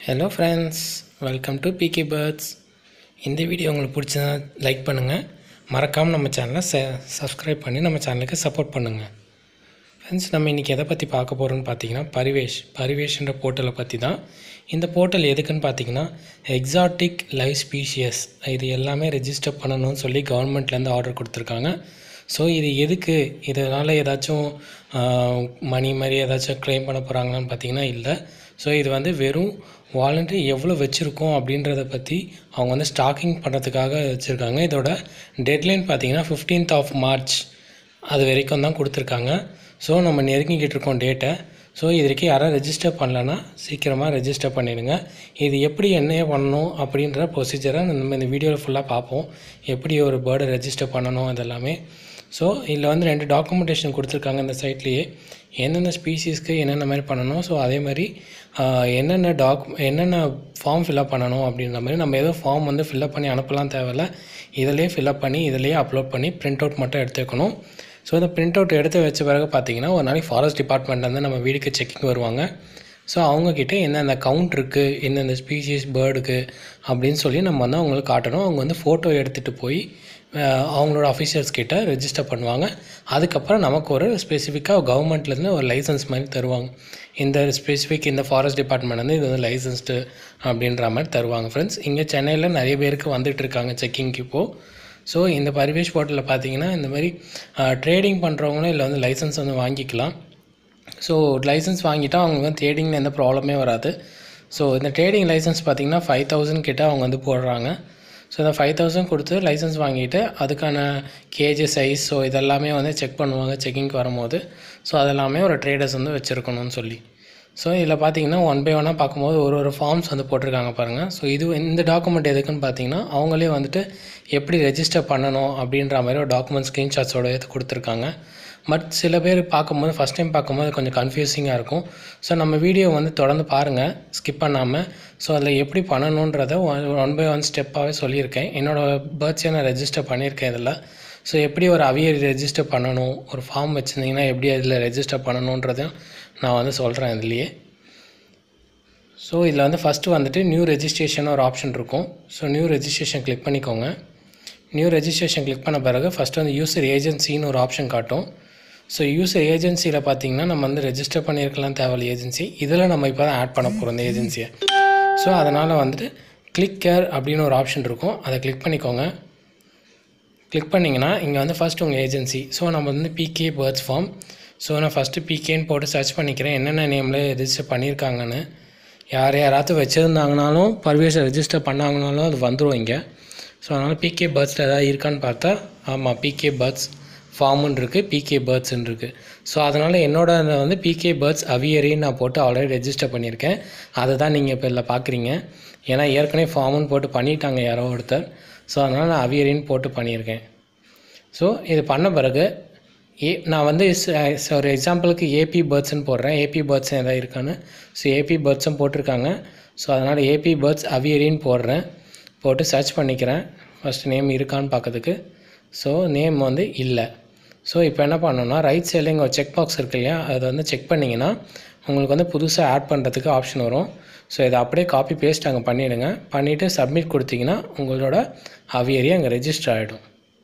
hello friends welcome to PK birds இந்த video உங்களுக்கு பிடிச்சதா லைக் பண்ணுங்கள் மறக்காமல் நம்ம சேனலை ச சப்ஸ்கிரைப் பண்ணி நம்ம சேனலுக்கு சப்போர்ட் பண்ணுங்கள் ஃப்ரெண்ட்ஸ் நம்ம இன்றைக்கி எதை பற்றி பார்க்க போகிறோம்னு பார்த்தீங்கன்னா பரிவேஷ் பரிவேஷ்ன்ற போர்ட்டலை பற்றி தான் இந்த போர்ட்டல் எதுக்குன்னு பார்த்தீங்கன்னா எக்ஸாட்டிக் லைவ் ஸ்பீஷியஸ் இது எல்லாமே ரெஜிஸ்டர் பண்ணணும்னு சொல்லி கவர்மெண்ட்லேருந்து ஆர்டர் கொடுத்துருக்காங்க ஸோ இது எதுக்கு இதனால் ஏதாச்சும் மணி மாதிரி ஏதாச்சும் க்ளைம் பண்ண போகிறாங்களான்னு பார்த்தீங்கன்னா இல்லை ஸோ இது வந்து வெறும் வாலண்டரி எவ்வளோ வச்சுருக்கோம் அப்படின்றத பற்றி அவங்க வந்து ஸ்டாக்கிங் பண்ணுறதுக்காக வச்சுருக்காங்க இதோட டெட்லைன் பார்த்தீங்கன்னா ஃபிஃப்டீன்த் ஆஃப் மார்ச் அது வரைக்கும் தான் கொடுத்துருக்காங்க ஸோ நம்ம நெருங்கிக்கிட்டு இருக்கோம் டேட்டை ஸோ இது வரைக்கும் யாரும் ரெஜிஸ்டர் பண்ணலன்னா சீக்கிரமாக ரெஜிஸ்டர் பண்ணிடுங்க இது எப்படி என்ன பண்ணணும் அப்படின்ற ப்ரொசீஜரை நம்ம இந்த வீடியோவில் ஃபுல்லாக பார்ப்போம் எப்படி ஒரு பேர்டை ரெஜிஸ்டர் பண்ணணும் இதெல்லாமே ஸோ இதில் வந்து ரெண்டு டாக்குமெண்டேஷன் கொடுத்துருக்காங்க இந்த சைட்லேயே எந்தெந்த ஸ்பீசிஸ்க்கு என்னென்ன மாதிரி பண்ணணும் ஸோ அதே மாதிரி ஆஹ், என்னென்ன டாக் என்னென்ன ஃபார்ம் ஃபில்அப் பண்ணணும் அப்படின்ற மாதிரி நம்ம ஏதோ ஃபார்ம் வந்து ஃபில்அப் பண்ணி அனுப்பலாம் தேவையில்ல இதிலே ஃபில்அப் பண்ணி இதிலேயே அப்லோட் பண்ணி பிரிண்ட் அவுட் மட்டும் எடுத்து வைக்கணும் ஸோ இந்த பிரிண்ட் அவுட் எடுத்து வச்ச பிறகு பார்த்தீங்கன்னா ஒரு நாளைக்கு ஃபாரஸ்ட் டிபார்ட்மெண்ட்லேருந்து நம்ம வீடுக்கு செக்கிங் வருவாங்க ஸோ அவங்கக்கிட்ட எந்தெந்த கவுண்ட் இருக்குது எந்தெந்த ஸ்பீஷீஸ் பேர்டுக்கு அப்படின்னு சொல்லி நம்ம வந்து அவங்களுக்கு காட்டணும் அவங்க வந்து ஃபோட்டோ எடுத்துகிட்டு போய் அஹ், அவங்களோட அஃபிஷியல்ஸ் கிட்ட ரெஜிஸ்டர் பண்ணுவாங்க அதுக்கப்புறம் நமக்கு ஒரு ஸ்பெசிஃபிக்காக கவர்மெண்ட்லேருந்து ஒரு லைசன்ஸ் மாதிரி தருவாங்க இந்த ஸ்பெசிஃபிக் இந்த ஃபாரஸ்ட் டிபார்ட்மெண்ட் வந்து இது வந்து லைசன்ஸ்டு அப்படின்ற மாதிரி தருவாங்க ஃப்ரெண்ட்ஸ் இங்கே சென்னையில் நிறைய பேருக்கு வந்துட்டு இருக்காங்க செக்கிங்க்கு இப்போது ஸோ இந்த பரிவேஷ் போர்ட்டலில் பார்த்தீங்கன்னா இந்த மாதிரி ட்ரேடிங் பண்ணுறவங்களும் இதில் வந்து லைசன்ஸ் வந்து வாங்கிக்கலாம் ஸோ லைசன்ஸ் வாங்கிட்டா அவங்களுக்கு வந்து ட்ரேடிங்கில் எந்த ப்ராப்ளமே வராது ஸோ இந்த ட்ரேடிங் லைசன்ஸ் பார்த்தீங்கன்னா ஃபைவ் தௌசண்ட் கிட்ட அவங்க வந்து போடுறாங்க ஸோ இந்த ஃபைவ் தௌசண்ட் கொடுத்து லைசன்ஸ் வாங்கிட்டு அதுக்கான கேஜி சைஸ் ஸோ இதெல்லாமே வந்து செக் பண்ணுவாங்க செக்கிங்க்கு வரும்போது ஸோ அதெல்லாமே ஒரு ட்ரேடர்ஸ் வந்து வச்சுருக்கணும்னு சொல்லி ஸோ இதில் பார்த்தீங்கன்னா ஒன் பை ஒன்னாக பார்க்கும்போது ஒரு ஒரு ஃபார்ம்ஸ் வந்து போட்டிருக்காங்க பாருங்கள் ஸோ இது இந்த டாக்குமெண்ட் எதுக்குன்னு பார்த்தீங்கன்னா அவங்களே வந்துட்டு எப்படி ரெஜிஸ்டர் பண்ணணும் அப்படின்ற மாதிரி ஒரு டாக்குமெண்ட் ஸ்க்ரீன்ஷாட்ஸோட எடுத்து கொடுத்துருக்காங்க பட் சில பேர் பார்க்கும்போது ஃபஸ்ட் டைம் பார்க்கும்போது கொஞ்சம் கன்ஃபியூசிங்காக இருக்கும் ஸோ நம்ம வீடியோ வந்து தொடர்ந்து பாருங்கள் ஸ்கிப் பண்ணாமல் ஸோ அதில் எப்படி பண்ணணுன்றத ஒன் பை ஒன் ஸ்டெப்பாகவே சொல்லியிருக்கேன் என்னோடய பேர்த்ஸை நான் ரெஜிஸ்டர் பண்ணியிருக்கேன் இதில் ஸோ எப்படி ஒரு அவியர் ரெஜிஸ்டர் பண்ணணும் ஒரு ஃபார்ம் வச்சுருந்தீங்கன்னா எப்படி அதில் ரெஜிஸ்டர் பண்ணணுன்றதையும் நான் வந்து சொல்கிறேன் இதுலேயே ஸோ இதில் வந்து ஃபஸ்ட்டு வந்துட்டு நியூ ரெஜிஸ்ட்ரேஷன் ஒரு ஆப்ஷன் இருக்கும் ஸோ நியூ ரெஜிஸ்ட்ரேஷன் கிளிக் பண்ணிக்கோங்க நியூ ரெஜிஸ்ட்ரேஷன் கிளிக் பண்ண பிறகு ஃபஸ்ட்டு வந்து யூசர் ஏஜென்சின்னு ஒரு ஆப்ஷன் காட்டும் ஸோ யூசர் ஏஜென்சியில் பார்த்தீங்கன்னா நம்ம வந்து ரெஜிஸ்டர் பண்ணியிருக்கலாம் தேவையில்ல ஏஜென்சி இதில் நம்ம இப்போ தான் ஆட் பண்ண போகிறோம் இந்த ஏஜென்சியை ஸோ அதனால் வந்துட்டு கிளிக் கேர் அப்படின்னு ஒரு ஆப்ஷன் இருக்கும் அதை கிளிக் பண்ணிக்கோங்க கிளிக் பண்ணிங்கன்னா இங்கே வந்து ஃபஸ்ட் உங்கள் ஏஜென்சி ஸோ நம்ம வந்து பிகே பேர்ட்ஸ் ஃபார்ம் ஸோ நான் ஃபஸ்ட்டு பிகேன்னு போட்டு சர்ச் பண்ணிக்கிறேன் என்னென்ன நேமில் ரெஜிஸ்டர் பண்ணியிருக்காங்கன்னு யார் யாராச்சும் வச்சுருந்தாங்கனாலும் பர்வேஷை ரெஜிஸ்டர் பண்ணாங்கனாலும் அது வந்துடும் இங்கே ஸோ அதனால் பிகே பேர்ட்ஸில் ஏதாவது இருக்கான்னு பார்த்தா ஆமாம் பிகே பேர்ட்ஸ் ஃபார்முன்னு இருக்குது பிகே பேர்ட்ஸ்ன்னு இருக்குது ஸோ அதனால் என்னோட அந்த வந்து பிகே பேர்ட்ஸ் அவியரின்னு நான் போட்டு ஆல்ரெடி ரெஜிஸ்டர் பண்ணியிருக்கேன் அதை தான் நீங்கள் இப்போ இதில் பார்க்குறீங்க ஏன்னா ஏற்கனவே ஃபார்முன்னு போட்டு பண்ணிட்டாங்க யாரோ ஒருத்தர் ஸோ அதனால் நான் அவியரின்னு போட்டு பண்ணியிருக்கேன் ஸோ இது பண்ண பிறகு ஏ நான் வந்து ச- ச- ஒரு எக்ஸாம்பிளுக்கு ஏபி பேர்ட்ஸ்னு போடுறேன் ஏபி பேர்ட்ஸ் எதாவது இருக்கான்னு ஸோ ஏபி பேர்ட்ஸும் போட்டிருக்காங்க ஸோ அதனால் ஏபி பேர்ட்ஸ் அவியரின்னு போடுறேன் போட்டு சர்ச் பண்ணிக்கிறேன் ஃபஸ்ட் நேம் இருக்கான்னு பார்க்கறதுக்கு ஸோ நேம் வந்து இல்லை ஸோ இப்போ என்ன பண்ணணும்னா ரைட் சைடில் இங்கே ஒரு செக் பாக்ஸ் இருக்கு இல்லையா அதை வந்து செக் பண்ணிங்கன்னா உங்களுக்கு வந்து புதுசாக ஆட் பண்ணுறதுக்கு ஆப்ஷன் வரும் ஸோ இதை அப்படியே காப்பி பேஸ்ட் அங்கே பண்ணிவிடுங்க பண்ணிவிட்டு சப்மிட் கொடுத்தீங்கன்னா உங்களோட அவியரி அங்கே ரெஜிஸ்டர் ஆகிடும்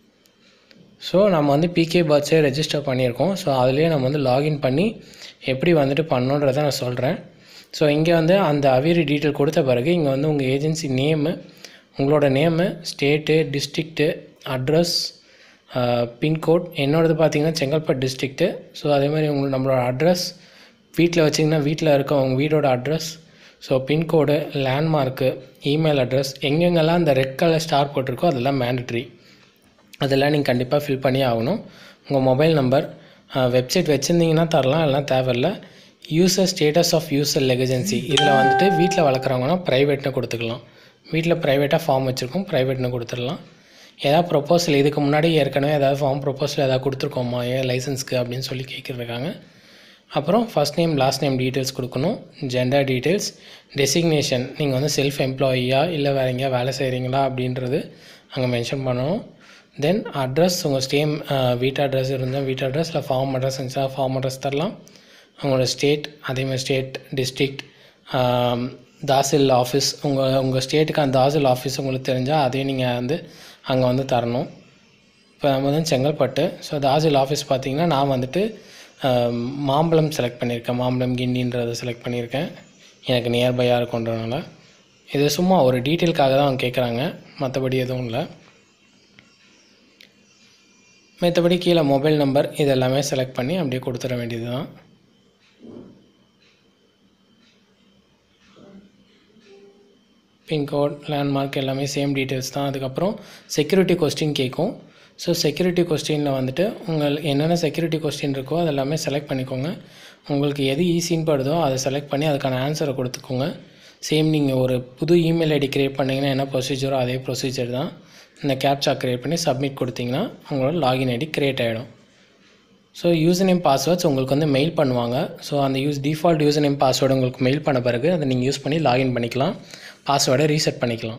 ஸோ நம்ம வந்து பிகே பர்த்ஸே ரெஜிஸ்டர் பண்ணியிருக்கோம் ஸோ அதுலேயே நம்ம வந்து லாகின் பண்ணி எப்படி வந்துட்டு பண்ணணுன்றதை நான் சொல்கிறேன் ஸோ இங்கே வந்து அந்த அவியரி டீட்டெயில் கொடுத்த பிறகு இங்கே வந்து உங்கள் ஏஜென்சி நேமு உங்களோட name state district address pincode என்னோடது பார்த்தீங்கன்னா செங்கல்பட்டு டிஸ்ட்ரிக்ட்டு ஸோ அதே மாதிரி உங்களுக்கு நம்மளோட அட்ரஸ் வீட்டில் வச்சிங்கன்னா வீட்டில் இருக்க உங்கள் வீடோட address so pincode landmark email address எங்கெங்கெல்லாம் அந்த ரெட் கலர் ஸ்டார் போட்டிருக்கோ அதெல்லாம் மேண்டட்ரி அதெல்லாம் நீங்கள் கண்டிப்பாக ஃபில் பண்ணி ஆகணும் உங்கள் மொபைல் நம்பர் வெப்சைட் வச்சுருந்தீங்கன்னா தரலாம் எல்லாம் தேவையில்ல யூசர் ஸ்டேட்டஸ் ஆஃப் யூசர் லெகஜென்சி இதில் வந்துட்டு வீட்டில் வளர்க்குறவங்கன்னா ப்ரைவேட்னு கொடுத்துக்கலாம் வீட்டில் ப்ரைவேட்டாக ஃபார்ம் வச்சுருக்கோம் ப்ரைவேட்னு கொடுத்துடலாம் ஏதாவது ப்ரொப்போசல் இதுக்கு முன்னாடி ஏற்கனவே ஏதாவது ஃபார்ம் ப்ரொப்போசல் ஏதாவது கொடுத்துருக்கோமா ஏன் லைசன்ஸ்க்கு அப்படின்னு சொல்லி கேட்குறாங்க அப்புறம் first name last name details கொடுக்கணும் ஜெண்டர் டீட்டெயில்ஸ் டெசிக்னேஷன் நீங்கள் வந்து செல்ஃப் எம்ப்ளாயியா இல்லை வேறு எங்கேயா வேலை செய்கிறீங்களா அப்படின்றது அங்கே மென்ஷன் பண்ணணும் தென் அட்ரஸ் உங்கள் ஸ்டேம் வீட்டு அட்ரஸ் இருந்தால் வீட்டு அட்ரஸ் இல்லை ஃபார்ம் அட்ரஸ் இருந்துச்சா ஃபார்ம் அட்ரஸ் தரலாம் உங்களோட ஸ்டேட் அதேமாதிரி ஸ்டேட் டிஸ்ட்ரிக்ட் தாசில் ஆஃபீஸ் உங்கள் உங்கள் ஸ்டேட்டுக்கு அந்த தாசில் ஆஃபீஸ் உங்களுக்கு தெரிஞ்சால் அதையும் நீங்கள் வந்து அங்கே வந்து தரணும் இப்போ நம்ம வந்து செங்கல்பட்டு ஸோ தாசில் ஆஃபீஸ் பார்த்தீங்கன்னா நான் வந்துட்டு ஆம், மாம்பழம் செலக்ட் பண்ணியிருக்கேன் மாம்பழம் கிண்டின்றதை செலக்ட் பண்ணியிருக்கேன் எனக்கு நியர்பையாக இருக்குன்றனால இது சும்மா ஒரு டீட்டெயிலுக்காக தான் அவங்க கேட்குறாங்க மற்றபடி எதுவும் இல்லை மற்றபடி கீழே மொபைல் நம்பர் இது எல்லாமே செலக்ட் பண்ணி அப்படியே கொடுத்துட வேண்டியது தான் பின்கோட் லேண்ட்மார்க் எல்லாமே சேம் டீட்டெயில்ஸ் தான் அதுக்கப்புறம் செக்யூரிட்டி கொஸ்டின் கேட்கும் ஸோ செக்யூரிட்டி கொஸ்டினில் வந்துட்டு உங்கள் என்னென்ன செக்யூரிட்டி கொஸ்டின் இருக்கோ அது எல்லாமே செலக்ட் பண்ணிக்கோங்க உங்களுக்கு எது ஈஸின்னு படுதோ அதை செலக்ட் பண்ணி அதுக்கான ஆன்சரை கொடுத்துக்கோங்க சேம் நீங்கள் ஒரு புது இமெயில் ஐடி க்ரியேட் பண்ணிங்கன்னா என்ன ப்ரொசீஜரோ அதே ப்ரொசீஜர் தான் இந்த கேப்சா க்ரியேட் பண்ணி சப்மிட் கொடுத்தீங்கன்னா உங்களோட லாகின் ஐடி க்ரியேட் ஆகிடும் ஸோ யூசர் நேம் பாஸ்வேர்ட்ஸ் உங்களுக்கு வந்து மெயில் பண்ணுவாங்க ஸோ அந்த use default user name password உங்களுக்கு மெயில் பண்ண பிறகு அதை நீங்கள் யூஸ் பண்ணி லாகின் பண்ணிக்கலாம் பாஸ்வேர்டை ரீசெட் பண்ணிக்கலாம்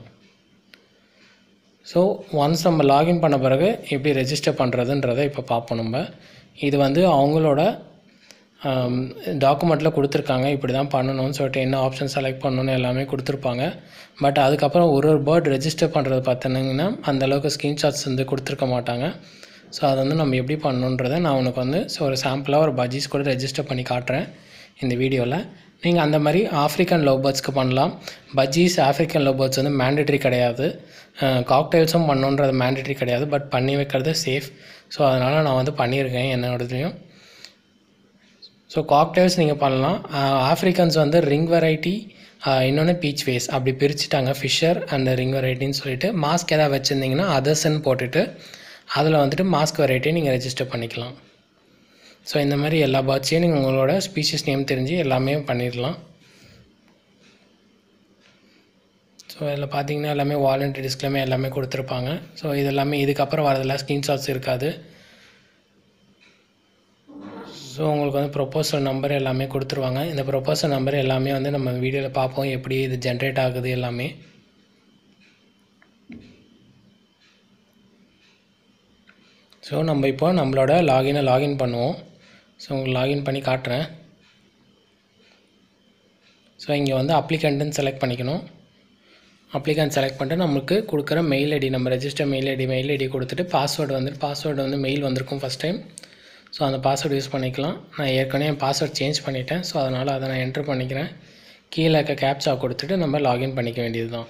ஸோ ஒன்ஸ் நம்ம லாகின் பண்ண பிறகு எப்படி ரெஜிஸ்டர் பண்ணுறதுன்றதை இப்போ பார்ப்போம் நம்ம இது வந்து அவங்களோட டாக்குமெண்ட்டில் கொடுத்துருக்காங்க இப்படி தான் பண்ணணும்னு சொல்லிட்டு என்ன ஆப்ஷன் செலக்ட் பண்ணணும்னு எல்லாமே கொடுத்துருப்பாங்க பட் அதுக்கப்புறம் ஒரு ஒரு பேர்ட் ரெஜிஸ்டர் பண்ணுறது பார்த்தீங்கன்னா அந்தளவுக்கு ஸ்க்ரீன்ஷாட்ஸ் வந்து கொடுத்துருக்க மாட்டாங்க ஸோ அதை வந்து நம்ம எப்படி பண்ணணுன்றதை நான் உனக்கு வந்து ஸோ ஒரு சாம்பிளாக ஒரு பஜ்ஜீஸ் கூட ரெஜிஸ்டர் பண்ணி காட்டுறேன் இந்த வீடியோவில் நீங்கள் அந்த மாதிரி ஆஃப்ரிக்கன் லவ் பேர்ட்ஸ்க்கு பண்ணலாம் பஜ்ஜீஸ் ஆஃப்ரிக்கன் லவ் பேர்ட்ஸ் வந்து மேண்டட்ரி கிடையாது காக்டைல்ஸும் பண்ணணுன்றது மேண்டட்ரி கிடையாது பட் பண்ணி வைக்கிறது சேஃப் ஸோ அதனால் நான் வந்து பண்ணியிருக்கேன் என்னோடதுலையும் ஸோ காக்டைல்ஸ் நீங்கள் பண்ணலாம் ஆஃப்ரிக்கன்ஸ் வந்து ரிங் வெரைட்டி இன்னொன்று பீச் வேஸ் அப்படி பிரிச்சுட்டாங்க ஃபிஷர் அண்ட் ரிங் வெரைட்டின்னு சொல்லிட்டு மாஸ்க் எதாவது வச்சுருந்தீங்கன்னா அதர்ஸ்ன்னு போட்டுட்டு அதில் வந்துட்டு மாஸ்க் வெரைட்டியை நீங்கள் ரெஜிஸ்டர் பண்ணிக்கலாம் ஸோ இந்த மாதிரி எல்லா பேர்ட்ஸையும் நீங்கள் உங்களோட ஸ்பீஷிஸ் நேம் தெரிஞ்சு எல்லாமே பண்ணிடலாம் ஸோ இதில் பார்த்தீங்கன்னா எல்லாமே வாலண்டரி டிஸ்க்லாமே எல்லாமே கொடுத்துருப்பாங்க ஸோ இது எல்லாமே இதுக்கப்புறம் வரதெல்லாம் ஸ்க்ரீன்ஷாட்ஸ் இருக்காது ஸோ உங்களுக்கு வந்து ப்ரொப்போசல் நம்பர் எல்லாமே கொடுத்துருவாங்க இந்த ப்ரொப்போசல் நம்பர் எல்லாமே வந்து நம்ம வீடியோவில் பார்ப்போம் எப்படி இது ஜென்ரேட் ஆகுது எல்லாமே ஸோ நம்ம இப்போ நம்மளோட லாகினை லாகின் பண்ணுவோம் ஸோ உங்களுக்கு லாகின் பண்ணி காட்டுறேன் ஸோ இங்கே வந்து அப்ளிகண்ட்டுன்னு செலக்ட் பண்ணிக்கணும் அப்ளிகண்ட் செலக்ட் பண்ணிட்டு நம்மளுக்கு கொடுக்குற மெயில் ஐடி நம்ம register mail ID mail ID கொடுத்துட்டு பாஸ்வேர்டு வந்து பாஸ்வேர்டு வந்து மெயில் வந்திருக்கும் ஃபஸ்ட் டைம் ஸோ அந்த பாஸ்வேர்டு யூஸ் பண்ணிக்கலாம் நான் ஏற்கனவே என் பாஸ்வேர்ட் சேஞ்ச் பண்ணிட்டேன் ஸோ அதனால் அதை நான் என்ட்ரு பண்ணிக்கிறேன் கீழே இருக்க கேப்சா கொடுத்துட்டு நம்ம லாகின் பண்ணிக்க வேண்டியது தான்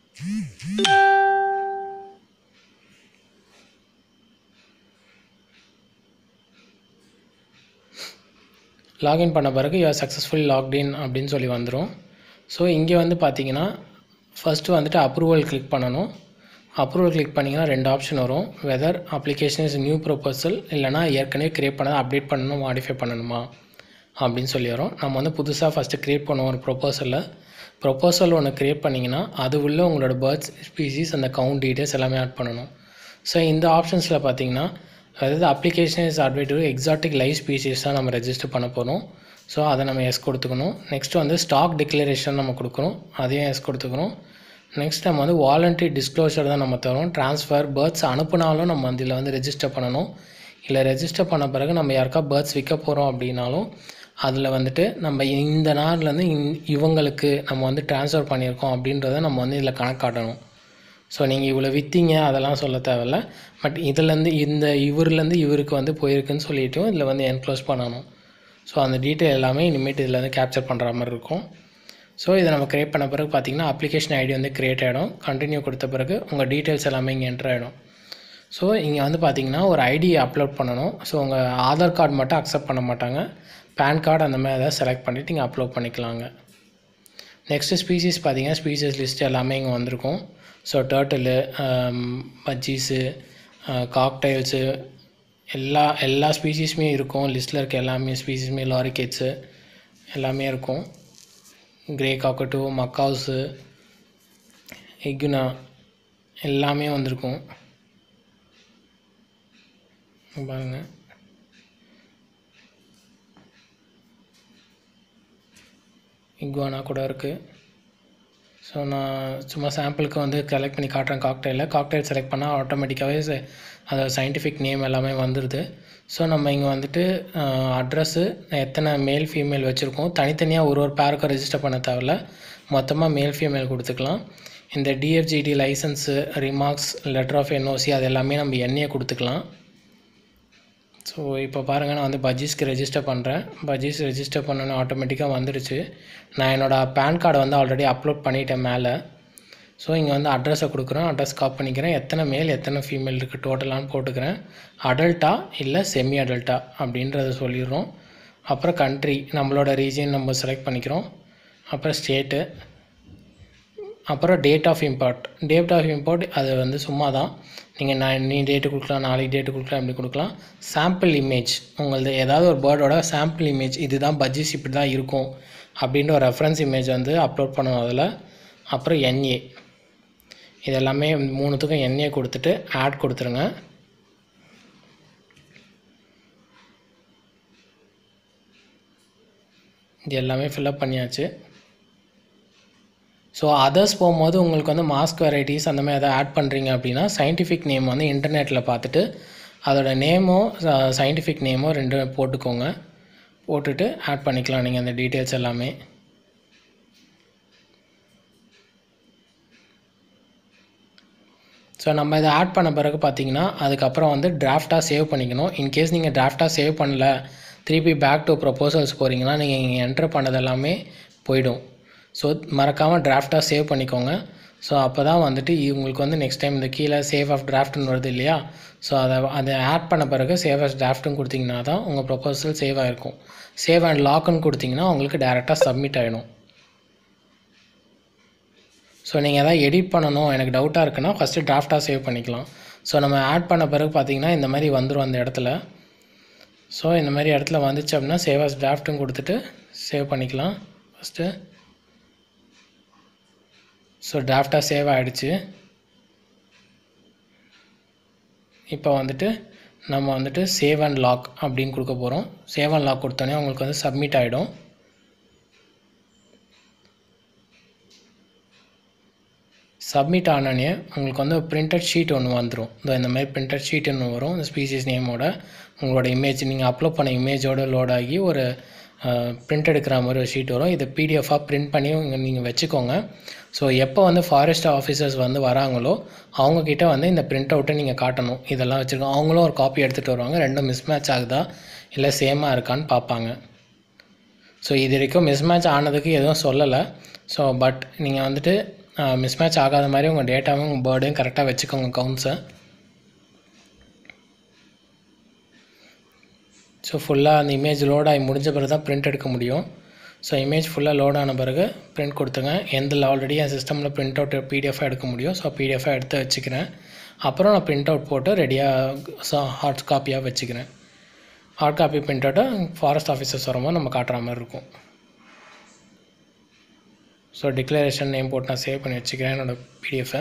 லாகின் பண்ண பிறகு யூஆர் சக்ஸஸ்ஃபுல் லாக்டின் அப்படின்னு சொல்லி வந்துடும் ஸோ இங்கே வந்து பார்த்தீங்கன்னா ஃபஸ்ட்டு வந்துட்டு அப்ரூவல் கிளிக் பண்ணணும் அப்ரூவல் கிளிக் பண்ணிங்கன்னா ரெண்டு ஆப்ஷன் வரும் whether application is new proposal இல்லைனா ஏற்கனவே க்ரியேட் பண்ணதை அப்டேட் பண்ணணும் மாடிஃபை பண்ணணுமா அப்படின்னு சொல்லி வரும் நம்ம வந்து புதுசாக ஃபஸ்ட்டு க்ரியேட் பண்ணுவோம் ஒரு ப்ரொப்போசலில் ப்ரொப்போசல் ஒன்று க்ரியேட் பண்ணிங்கன்னா அது உள்ள உங்களோட பேர்ட்ஸ் ஸ்பீசிஸ் அந்த கவுண்ட் டீட்டெயில்ஸ் எல்லாமே ஆட் பண்ணணும் ஸோ இந்த ஆப்ஷன்ஸில் பார்த்தீங்கன்னா அதாவது அப்ளிகேஷன் இஸ் அட்வைட் டு எக்ஸாட்டிக் லைவ் ஸ்பீசிஸ் தான் நம்ம ரெஜிஸ்டர் பண்ண போகிறோம் ஸோ அதை நம்ம எஸ் கொடுத்துக்கணும் நெக்ஸ்ட் வந்து ஸ்டாக் டிக்ளரேஷன் நம்ம கொடுக்கணும் அதையும் எஸ் கொடுத்துக்கணும் நெக்ஸ்ட் நம்ம வந்து வாலண்டரி டிஸ்க்ளோஷர் தான் நம்ம தரோம் ட்ரான்ஸ்ஃபர் பேர்ட்ஸ் அனுப்புனாலும் நம்ம வந்து இதில் வந்து ரெஜிஸ்டர் பண்ணணும் இல்லை ரெஜிஸ்டர் பண்ண பிறகு நம்ம யாருக்கா பேர்ட்ஸ் விற்க போகிறோம் அப்படின்னாலும் அதில் வந்துட்டு நம்ம இந்த நாள்லேருந்து இந் இவங்களுக்கு நம்ம வந்து ட்ரான்ஸ்ஃபர் பண்ணியிருக்கோம் அப்படின்றத நம்ம வந்து இதில் கணக்காட்டணும் ஸோ நீங்கள் இவ்வளோ விற்றீங்க அதெல்லாம் சொல்ல தேவையில்ல பட் இதுலேருந்து இந்த இவர்லேருந்து இவருக்கு வந்து போயிருக்குன்னு சொல்லிவிட்டும் இதில் வந்து என்க்ளோஸ் பண்ணணும் ஸோ அந்த டீட்டெயில் எல்லாமே இனிமேட்டு இதில் வந்து கேப்சர் பண்ணுற மாதிரி இருக்கும் ஸோ இதை நம்ம க்ரியேட் பண்ண பிறகு பார்த்தீங்கன்னா அப்ளிகேஷன் ஐடி வந்து க்ரியேட் ஆகிடும் கண்டினியூ கொடுத்த பிறகு உங்கள் டீட்டெயில்ஸ் எல்லாமே இங்கே என்ட்ரு ஆகிடும் ஸோ இங்கே வந்து பார்த்தீங்கன்னா ஒரு ஐடி அப்லோட் பண்ணணும் ஸோ உங்கள் ஆதார் கார்டு மட்டும் அக்செப்ட் பண்ண மாட்டாங்க பேன் கார்டு அந்த மாதிரி ஏதாவது செலக்ட் பண்ணிவிட்டு இங்கே அப்லோட் பண்ணிக்கலாங்க நெக்ஸ்ட்டு ஸ்பீசிஸ் பார்த்தீங்கன்னா ஸ்பீசிஸ் லிஸ்ட் எல்லாமே இங்கே வந்திருக்கும் ஸோ டேர்ட்டிலு பஜ்ஜீஸு காக்டைல்ஸு எல்லா எல்லா ஸ்பீசிஸுமே இருக்கும் லிஸ்ட்டில் இருக்க எல்லாமே ஸ்பீசிஸுமே லாரிகேட்ஸு எல்லாமே இருக்கும் கிரே காக்கட்டு மக்காவுஸு எக்குனா எல்லாமே வந்திருக்கும் பாருங்கள் இக்வானா கூட இருக்குது ஸோ நான் சும்மா சாம்பிளுக்கு வந்து கலெக்ட் பண்ணி காட்டுறேன் காக்டைலில் காக்டைல் செலக்ட் பண்ணால் ஆட்டோமேட்டிக்காகவே அதோட சயின்டிஃபிக் நேம் எல்லாமே வந்துடுது ஸோ நம்ம இங்கே வந்துட்டு அட்ரஸ்ஸு எத்தனை மேல் ஃபீமேல் வச்சுருக்கோம் தனித்தனியாக ஒரு ஒரு பேருக்கும் ரெஜிஸ்டர் பண்ண தேவையில்ல மொத்தமாக மேல் ஃபீமேல் கொடுத்துக்கலாம் இந்த DFGT licence remarks letter of NOC அது எல்லாமே நம்ம எண்ணெயை கொடுத்துக்கலாம் ஸோ இப்போ பாருங்கள் நான் வந்து பஜ்ஜீஸ்க்கு ரெஜிஸ்டர் பண்ணுறேன் பஜ்ஜீஸ் ரெஜிஸ்டர் பண்ணோன்னே ஆட்டோமேட்டிக்காக வந்துடுச்சு நான் என்னோடய பேன் கார்டை வந்து ஆல்ரெடி அப்லோட் பண்ணிட்டேன் மேலே ஸோ இங்கே வந்து அட்ரஸை கொடுக்குறேன் அட்ரஸ் காப் பண்ணிக்கிறேன் எத்தனை மேல் எத்தனை ஃபீமேல் இருக்குது டோட்டலான்னு போட்டுக்கிறேன் அடல்ட்டா இல்லை செமி அடல்ட்டா அப்படின்றத சொல்லிடுறோம் அப்புறம் கண்ட்ரி நம்மளோட ரீஜியன் நம்ம செலக்ட் பண்ணிக்கிறோம் அப்புறம் ஸ்டேட்டு அப்புறம் date of import date of import அது வந்து சும்மா தான் நீங்கள் நான் நீ டேட்டு கொடுக்கலாம் நாளைக்கு டேட்டு கொடுக்கலாம் இப்படி கொடுக்கலாம் சாம்பிள் இமேஜ் உங்களது ஏதாவது ஒரு பேர்டோட சாம்பிள் இமேஜ் இதுதான் பட்ஜெஸ் இப்படி தான் இருக்கும் அப்படின்ற ஒரு ரெஃபரன்ஸ் இமேஜ் வந்து அப்லோட் பண்ணணும் அதில் அப்புறம் என்ஏ இது எல்லாமே மூணுத்துக்கும் என்ஏ கொடுத்துட்டு ஆட் கொடுத்துருங்க இது எல்லாமே ஃபில்அப் பண்ணியாச்சு ஸோ அதர்ஸ் போகும்போது உங்களுக்கு வந்து மாஸ்க் வெரைட்டிஸ் அந்த மாதிரி எதாவது ஆட் பண்ணுறீங்க அப்படின்னா சயின்டிஃபிக் நேம் வந்து இன்டர்நெட்டில் பார்த்துட்டு அதோட நேமோ சயின்டிஃபிக் நேமோ ரெண்டு போட்டுக்கோங்க போட்டுட்டு ஆட் பண்ணிக்கலாம் நீங்கள் அந்த டீட்டெயில்ஸ் எல்லாமே ஸோ நம்ம இதை ஆட் பண்ண பிறகு பார்த்தீங்கன்னா அதுக்கப்புறம் வந்து டிராஃப்டாக சேவ் பண்ணிக்கணும் இன்கேஸ் நீங்கள் டிராஃப்டாக சேவ் பண்ணல திருப்பி பேக் டு ப்ரொப்போசல்ஸ் போகிறீங்கன்னா நீங்கள் இங்கே என்ட்ரு பண்ணது எல்லாமே போயிடும் ஸோ மறக்காமல் டிராஃப்டாக சேவ் பண்ணிக்கோங்க ஸோ அப்போ தான் வந்துட்டு உங்களுக்கு வந்து நெக்ஸ்ட் டைம் இந்த கீழே சேவ் ஆஃப் டிராஃப்ட்னு வருது இல்லையா ஸோ அதை அதை ஆட் பண்ண பிறகு சேவ் ஆஃப் டிராஃப்ட்னு கொடுத்தீங்கன்னா தான் உங்கள் ப்ரொப்போசல் சேவ் ஆகிருக்கும் சேவ் அண்ட் லாக்னு கொடுத்தீங்கன்னா உங்களுக்கு டேரெக்டாக சப்மிட் ஆகிடும் ஸோ நீங்கள் எதாவது எடிட் பண்ணணும் எனக்கு டவுட்டாக இருக்குன்னா ஃபஸ்ட்டு டிராஃப்டாக சேவ் பண்ணிக்கலாம் ஸோ நம்ம ஆட் பண்ண பிறகு பார்த்தீங்கன்னா இந்த மாதிரி வந்துடும் அந்த இடத்துல ஸோ இந்த மாதிரி இடத்துல வந்துச்சு அப்படின்னா சேவ் அஸ் டிராஃப்ட்டும் கொடுத்துட்டு சேவ் பண்ணிக்கலாம் ஃபஸ்ட்டு ஸோ டிராஃப்டாக சேவ் ஆகிடுச்சு இப்போ வந்துட்டு நம்ம வந்துட்டு சேவ் அண்ட் லாக் அப்படின்னு கொடுக்க போகிறோம் சேவ் அண்ட் லாக் கொடுத்தோன்னே உங்களுக்கு வந்து சப்மிட் ஆகிடும் சப்மிட் ஆனோடனே உங்களுக்கு வந்து பிரிண்டட் ஷீட் ஒன்று வந்துடும் இந்த இந்த மாதிரி பிரிண்டட் ஷீட் ஒன்று வரும் இந்த ஸ்பீசிஸ் நேமோட உங்களோட இமேஜ் நீங்கள் அப்லோட் பண்ண இமேஜோட லோட் ஆகி ஒரு பிரிண்ட் எடுக்கிற மாதிரி ஒரு ஷீட் வரும் இதை பிடிஎஃபாக பிரிண்ட் பண்ணி இங்கே நீங்கள் வச்சுக்கோங்க ஸோ எப்போ வந்து ஃபாரஸ்ட் ஆஃபீஸர்ஸ் வந்து வராங்களோ அவங்கக்கிட்ட வந்து இந்த பிரிண்ட் அவுட்டை நீங்கள் காட்டணும் இதெல்லாம் வச்சுருக்கோம் அவங்களும் ஒரு காப்பி எடுத்துகிட்டு வருவாங்க ரெண்டும் மிஸ் மேட்ச் ஆகுதா இல்லை சேமாக இருக்கான்னு பார்ப்பாங்க ஸோ இது வரைக்கும் மிஸ் மேட்ச் ஆனதுக்கு எதுவும் சொல்லலை ஸோ பட் நீங்கள் வந்துட்டு மிஸ் மேட்ச் ஆகாத மாதிரி உங்கள் டேட்டாவும் உங்கள் பேர்டையும் கரெக்டாக வச்சுக்கோங்க கவுண்ட்ஸை ஸோ ஃபுல்லாக அந்த இமேஜ் லோட் ஆகி முடிஞ்ச பிறகு தான் பிரிண்ட் எடுக்க முடியும் ஸோ இமேஜ் ஃபுல்லாக லோட் ஆன பிறகு பிரிண்ட் கொடுத்துங்க எந்த ஆல்ரெடி என் சிஸ்டமில் பிரிண்ட் அவுட் பிடிஎஃபாக எடுக்க முடியும் ஸோ பிடிஎஃபாக எடுத்து வச்சுக்கிறேன் அப்புறம் நான் பிரிண்ட் அவுட் போட்டு ரெடியாக ஹார்ட் காப்பியாக வச்சுக்கிறேன் ஹார்ட் காப்பி பிரிண்ட் அவுட்டை ஃபாரஸ்ட் ஆஃபீஸர்ஸ் வரும்போது நம்ம காட்டுற மாதிரி இருக்கும் ஸோ டிக்ளரேஷன் நேம் போட்டு நான் சேவ் பண்ணி வச்சுக்கிறேன் என்னோடய பிடிஎஃபை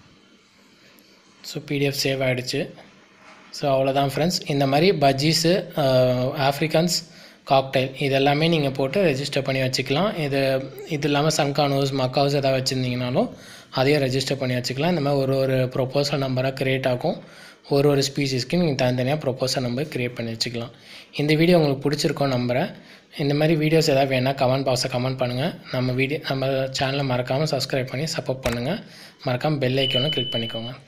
ஸோ பிடிஎஃப் சேவ் ஆகிடுச்சு ஸோ அவ்வளோதான் ஃப்ரெண்ட்ஸ் இந்த மாதிரி பஜ்ஜீஸு ஆஃப்ரிக்கன்ஸ் காக்டைல் இது எல்லாமே நீங்கள் போட்டு ரெஜிஸ்டர் பண்ணி வச்சுக்கலாம் இது இது இல்லாமல் சன்கானோஸ் மக்காஸ் எதாவது வச்சுருந்தீங்கனாலும் அதையும் ரெஜிஸ்டர் பண்ணி வச்சுக்கலாம் இந்த மாதிரி ஒரு ஒரு ப்ரொப்போசல் நம்பராக க்ரியேட் ஆகும் ஒரு ஒரு ஸ்பீசிஸ்க்கு நீங்கள் தனித்தனியாக ப்ரொப்போசல் நம்பர் க்ரியேட் பண்ணி வச்சுக்கலாம் இந்த வீடியோ உங்களுக்கு பிடிச்சிருக்கோம் நம்புகிறேன் இந்த மாதிரி வீடியோஸ் எதாவது வேணால் கமெண்ட் பாக்ஸை கமெண்ட் பண்ணுங்கள் நம்ம வீடியோ நம்ம சேனலை மறக்காமல் சப்ஸ்கிரைப் பண்ணி சப்போர்ட் பண்ணுங்கள் மறக்காமல் பெல் ஐக்கானும் கிளிக் பண்ணிக்கோங்க